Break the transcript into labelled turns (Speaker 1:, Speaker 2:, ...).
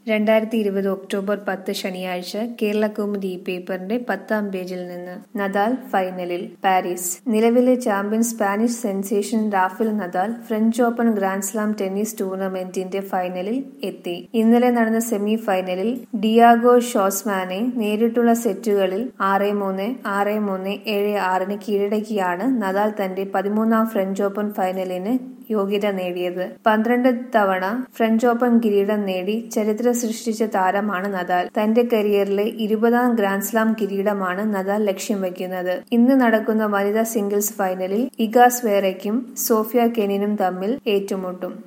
Speaker 1: രണ്ടായിരത്തി ഇരുപത് ഒക്ടോബർ പത്ത് ശനിയാഴ്ച കേരളകൗമുദി പേപ്പറിന്റെ പത്താം പേജിൽ നിന്ന് നദാൽ ഫൈനലിൽ പാരീസ് നിലവിലെ champion Spanish sensation Rafael Nadal French open grand slam tennis ടൂർണമെന്റിന്റെ ഫൈനലിൽ എത്തി ഇന്നലെ നടന്ന സെമി ഫൈനലിൽ ഡിയാഗോ ഷോസ്മാനെ നേരിട്ടുള്ള സെറ്റുകളിൽ ആറ് മൂന്ന് ആറ് മൂന്ന് ഏഴ് ആറിന് കീഴടക്കിയാണ് നദാൽ തന്റെ പതിമൂന്നാം ഫ്രഞ്ച് ഓപ്പൺ ഫൈനലിന് യോഗ്യത നേടിയത് പന്ത്രണ്ട് തവണ ഫ്രഞ്ച് ഓപ്പൺ കിരീടം നേടി ചരിത്രം സൃഷ്ടിച്ച താരമാണ് നദാൽ തന്റെ കരിയറിലെ ഇരുപതാം ഗ്രാൻഡ്സ്ലാം കിരീടമാണ് നദാൽ ലക്ഷ്യം വയ്ക്കുന്നത് ഇന്ന് നടക്കുന്ന വനിതാ സിംഗിൾസ് ഫൈനലിൽ ഇഗ സ്വേറയ്ക്കും സോഫിയ കെനിനും തമ്മിൽ ഏറ്റുമുട്ടും